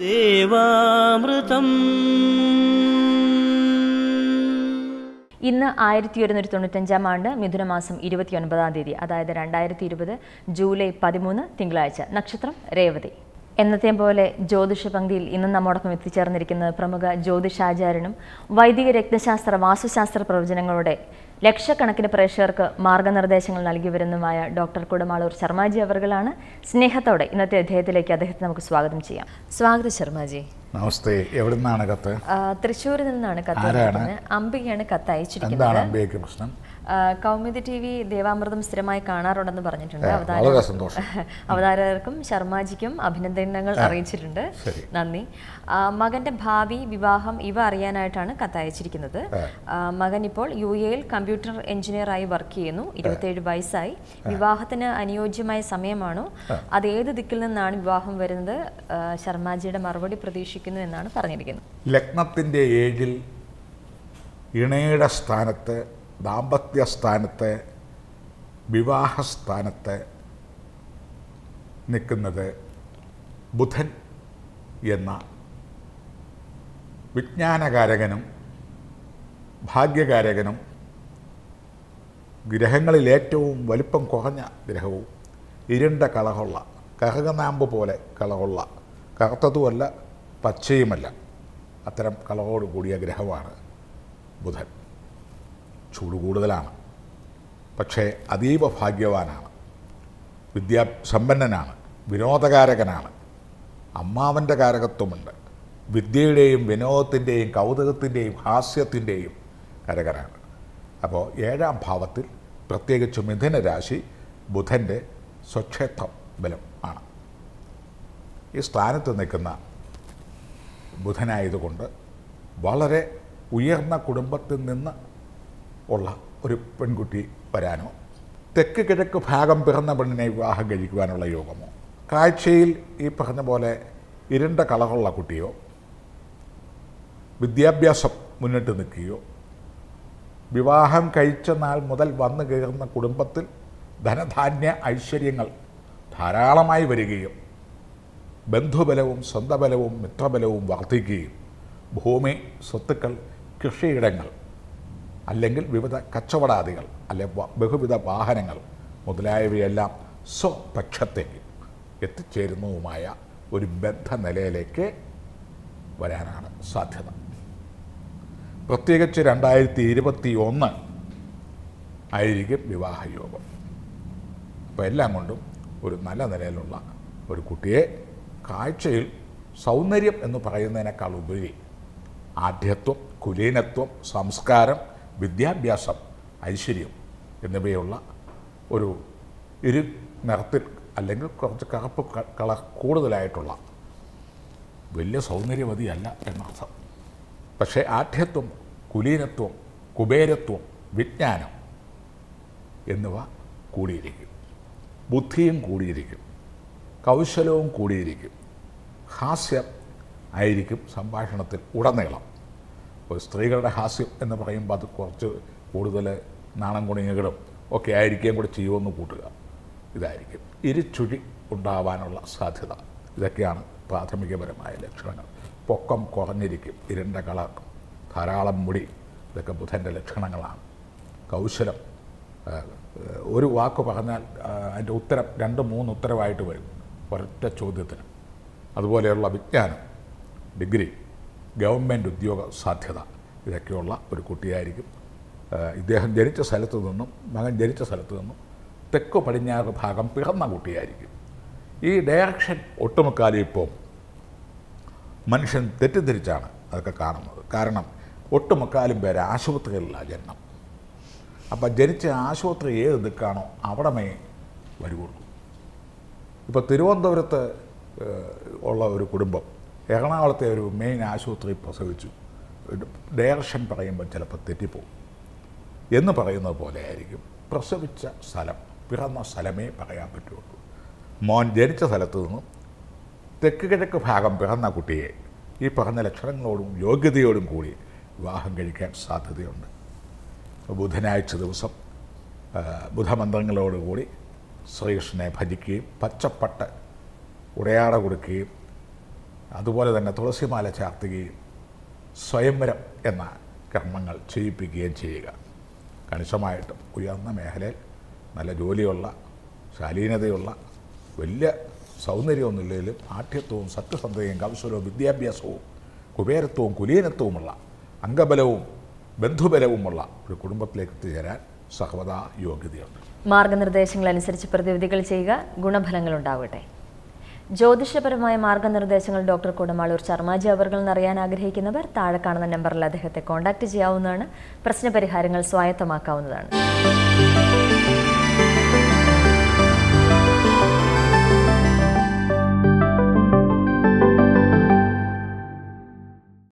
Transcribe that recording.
ദേവാമൃതം ഇന്ന് ആയിരത്തി ഒരുന്നൂറ്റി തൊണ്ണൂറ്റഞ്ചാം ആണ്ട് മിഥുനമാസം ഇരുപത്തിയൊൻപതാം തീയതി അതായത് രണ്ടായിരത്തി ഇരുപത് ജൂലൈ പതിമൂന്ന് തിങ്കളാഴ്ച നക്ഷത്രം രേവതി എന്നത്തെയും പോലെ ജ്യോതിഷ പങ്ക്തിയിൽ ഇന്ന് നമ്മോടൊപ്പം എത്തിച്ചേർന്നിരിക്കുന്നത് പ്രമുഖ ജ്യോതിഷാചാര്യനും വൈദിക രത്നശാസ്ത്ര വാസ്തുശാസ്ത്ര പ്രവചനങ്ങളുടെ ലക്ഷക്കണക്കിന് പ്രേക്ഷകർക്ക് മാർഗനിർദ്ദേശങ്ങൾ നൽകി വരുന്നതുമായ ഡോക്ടർ കുടമാളൂർ ശർമാജി അവർകളാണ് സ്നേഹത്തോടെ ഇന്നത്തെ അധ്യായത്തിലേക്ക് അദ്ദേഹത്തെ നമുക്ക് സ്വാഗതം ചെയ്യാം സ്വാഗതം ശർമാജി നമസ്തേ എവിടെ നിന്നാണ് കത്ത് ആ, തൃശ്ശൂരിൽ നിന്നാണ് കത്ത് ആരാണ്? അയച്ചിരിക്കുന്നത്. അംബികയാണ് കത്ത് എന്താണ് അയച്ചിരിക്കുന്നത് അമ്പയ്ക്ക് പ്രശ്നം ആ, കൗമുദി ടി വി ദേവാമൃതം സ്ഥിരമായി കാണാറുണ്ടെന്ന് പറഞ്ഞിട്ടുണ്ട് ഏ, അവതാര- വളരെ സന്തോഷം. അവതാരകർക്കും ശർമാജിക്കും അഭിനന്ദനങ്ങൾ അറിയിച്ചിട്ടുണ്ട് ശരി. നന്ദി ആ, മകന്റെ ഭാവി വിവാഹം ഇവ അറിയാനായിട്ടാണ് കത്തയച്ചിരിക്കുന്നത് ആ, മകൻ ഇപ്പോൾ യു എയിൽ കമ്പ്യൂട്ടർ എഞ്ചിനീയറായി വർക്ക് ചെയ്യുന്നു ഇരുപത്തിയേഴ് വയസ്സായി വിവാഹത്തിന് അനുയോജ്യമായ സമയമാണോ അത് ഏത് ദിക്കിൽ നിന്നാണ് വിവാഹം വരുന്നത് ആ, ശർമാജിയുടെ മറുപടി പ്രതീക്ഷിക്കുന്നു എന്നാണ് പറഞ്ഞിരിക്കുന്നത് ലഗ്നത്തിൻ്റെ ഏഴിൽ ഇണയുടെ സ്ഥാനത്ത് ദാമ്പത്യ സ്ഥാനത്ത് വിവാഹസ്ഥാനത്ത് നിൽക്കുന്നത് ബുധൻ എന്ന വിജ്ഞാനകാരകനും ഭാഗ്യകാരകനും ഗ്രഹങ്ങളിൽ ഏറ്റവും വലിപ്പം കുറഞ്ഞ ഗ്രഹവും ഇരുണ്ട കളറുള്ള കറുകനാമ്പ് പോലെ കളറുള്ള കറുത്തതുമല്ല പച്ചയുമല്ല അത്തരം കളറോട് കൂടിയ ഗ്രഹമാണ് ബുധൻ ചൂട് കൂടുതലാണ് പക്ഷേ അതീവ ഭാഗ്യവാനാണ് വിദ്യാ സമ്പന്നനാണ് വിനോദകാരകനാണ് അമ്മാവൻ്റെ കാരകത്വമുണ്ട് വിദ്യയുടെയും വിനോദത്തിൻ്റെയും കൗതുകത്തിൻ്റെയും ഹാസ്യത്തിൻ്റെയും കരകരാണ് അപ്പോൾ ഏഴാം ഭാവത്തിൽ പ്രത്യേകിച്ച് മിഥുന രാശി ബുധൻ്റെ സ്വക്ഷേത്രം ബലം ആണ് ഈ സ്ഥാനത്ത് നിൽക്കുന്ന ബുധനായതുകൊണ്ട് വളരെ ഉയർന്ന കുടുംബത്തിൽ നിന്ന് ഉള്ള ഒരു പെൺകുട്ടി വരാനോ തെക്ക് കിഴക്ക് ഭാഗം പിറന്ന പെണ്ണിനെ വിവാഹം കഴിക്കുവാനുള്ള യോഗമോ കാഴ്ചയിൽ ഈ പറഞ്ഞ പോലെ ഇരുണ്ട കളറുള്ള കുട്ടിയോ വിദ്യാഭ്യാസം മുന്നിട്ട് നിൽക്കുകയോ വിവാഹം കഴിച്ച നാൾ മുതൽ വന്നു കയറുന്ന കുടുംബത്തിൽ ധനധാന്യ ഐശ്വര്യങ്ങൾ ധാരാളമായി വരികയും ബന്ധുബലവും സ്വന്തബലവും മിത്രബലവും വർദ്ധിക്കുകയും ഭൂമി സ്വത്തുക്കൾ കൃഷിയിടങ്ങൾ അല്ലെങ്കിൽ വിവിധ കച്ചവടാദികൾ അല്ലെ വ- ബഹുവിധ വാഹനങ്ങൾ മുതലായവയെല്ലാം സ്വപക്ഷത്തേക്ക് എത്തിച്ചേരുന്നതുമായ ഒരു ബന്ധനിലയിലേക്ക് വരാനാണ് സാധ്യത പ്രത്യേകിച്ച് രണ്ടായിരത്തി ഇരുപത്തി ഒന്ന് ആയിരിക്കും വിവാഹയോഗം അപ്പോൾ എല്ലാം കൊണ്ടും ഒരു നല്ല നിലയിലുള്ള ഒരു കുട്ടിയെ കാഴ്ചയിൽ സൗന്ദര്യം എന്ന് പറയുന്നതിനേക്കാൾ ഉപരി ആഢ്യത്വം കുലീനത്വം സംസ്കാരം വിദ്യാഭ്യാസം ഐശ്വര്യം എന്നിവയുള്ള ഒരു ഇരു നിറത്തിൽ അല്ലെങ്കിൽ കുറച്ച് കറുപ്പ് ക- കളർ കൂടുതലായിട്ടുള്ള വലിയ സൗന്ദര്യവതിയല്ല എന്നർത്ഥം പക്ഷേ ആഢ്യത്വം കുലീനത്വം കുബേരത്വം വിജ്ഞാനം എന്നിവ കൂടിയിരിക്കും ബുദ്ധിയും കൂടിയിരിക്കും കൗശലവും കൂടിയിരിക്കും ഹാസ്യം ആയിരിക്കും സംഭാഷണത്തിൽ ഉടനീളം ഒരു സ്ത്രീകളുടെ ഹാസ്യം എന്ന് പറയുമ്പോൾ അത് കുറച്ച് കൂടുതൽ നാണം കുണിങ്ങുകളും ഒക്കെ ആയിരിക്കുകയും കൂടെ ചെയ്യുമെന്ന് കൂട്ടുക ഇതായിരിക്കും ഇരുചുഴി ഉണ്ടാവാനുള്ള സാധ്യത ഇതൊക്കെയാണ് പ്രാഥമികപരമായ ലക്ഷണങ്ങൾ പൊക്കം കുറഞ്ഞിരിക്കും ഇരുണ്ട കളർ ധാരാളം മുടി ഇതൊക്കെ ബുധൻ്റെ ലക്ഷണങ്ങളാണ് കൗശലം ആ, ഒരു വാക്ക് പറഞ്ഞാൽ ആ, അതിൻ്റെ ഉത്തരം രണ്ട് മൂന്ന് ഉത്തരവായിട്ട് വരും ഒരൊറ്റ ചോദ്യത്തിന് അതുപോലെയുള്ള വിജ്ഞാനം ഡിഗ്രി ഗവൺമെൻറ് ഉദ്യോഗ സാധ്യത ഇതൊക്കെയുള്ള ഒരു കുട്ടിയായിരിക്കും ആ, ഇദ്ദേഹം ജനിച്ച സ്ഥലത്തു നിന്നും മകൻ ജനിച്ച സ്ഥലത്തു നിന്നും തെക്ക് പടിഞ്ഞാറ് ഭാഗം പിറന്ന കുട്ടിയായിരിക്കും ഈ ഡയറക്ഷൻ ഒട്ടുമുക്കാലും ഇപ്പോൾ മനുഷ്യൻ തെറ്റിദ്ധരിച്ചാണ് അതൊക്കെ കാണുന്നത് കാരണം ഒട്ടുമുക്കാലും പേര് ആശുപത്രികളിലാണ് ജന്മം അപ്പം ജനിച്ച ആശുപത്രി ഏത് ദിക്കാണോ അവിടമേ വരുള്ളൂ ഇപ്പോൾ തിരുവനന്തപുരത്ത് ഏഹ്, ഉള്ള ഒരു കുടുംബം എറണാകുളത്തെ ഒരു മെയിൻ ആശുപത്രി പ്രസവിച്ചു ഡയറക്ഷൻ പറയുമ്പോൾ ചിലപ്പോൾ തെറ്റിപ്പോവും എന്ന് പറയുന്നത് പോലെ ആയിരിക്കും പ്രസവിച്ച സ്ഥലം പിറന്ന സ്ഥലമേ പറയാൻ പറ്റുള്ളൂ മോൻ ജനിച്ച സ്ഥലത്തു നിന്നും തെക്ക് കിഴക്ക് ഭാഗം പിറന്ന കുട്ടിയെ ഈ പറഞ്ഞ ലക്ഷണങ്ങളോടും യോഗ്യതയോടും കൂടി വിവാഹം കഴിക്കാൻ സാധ്യതയുണ്ട് ബുധനാഴ്ച ദിവസം ആ, ബുധമന്ത്രങ്ങളോടുകൂടി ശ്രീകൃഷ്ണനെ ഭജിക്കുകയും പച്ചപ്പട്ട് ഉടയാട കൊടുക്കുകയും അതുപോലെ തന്നെ തുളസിമാല ചാർത്തുകയും സ്വയംവരം എന്ന കർമ്മങ്ങൾ ചെയ്യിപ്പിക്കുകയും ചെയ്യുക കണിശമായിട്ടും ഉയർന്ന മേഖലയിൽ നല്ല ജോലിയുള്ള ശാലീനതയുള്ള വലിയ സൗന്ദര്യമൊന്നുമില്ലെങ്കിലും ആഠ്യത്വവും സത്യസന്ധതയും കൗശലവും വിദ്യാഭ്യാസവും കുബേരത്വവും കുലീനത്വവുമുള്ള അംഗബലവും ബന്ധുബലവുമുള്ള ഒരു കുടുംബത്തിലേക്ക് എത്തിച്ചേരാൻ സർവദാ യോഗ്യതയുണ്ട് മാർഗനിർദ്ദേശങ്ങൾ അനുസരിച്ച് പ്രതിവിധികൾ ചെയ്യുക ഗുണഫലങ്ങൾ ഉണ്ടാവട്ടെ ജ്യോതിഷപരമായ മാർഗനിർദ്ദേശങ്ങൾ ഡോക്ടർ കുടമാളൂർ ശർമാജി അവർകൾ എന്നറിയാൻ ആഗ്രഹിക്കുന്നവർ താഴെ കാണുന്ന നമ്പറിൽ അദ്ദേഹത്തെ കോൺടാക്ട് ചെയ്യാവുന്നതാണ് പ്രശ്നപരിഹാരങ്ങൾ സ്വായത്തമാക്കാവുന്നതാണ്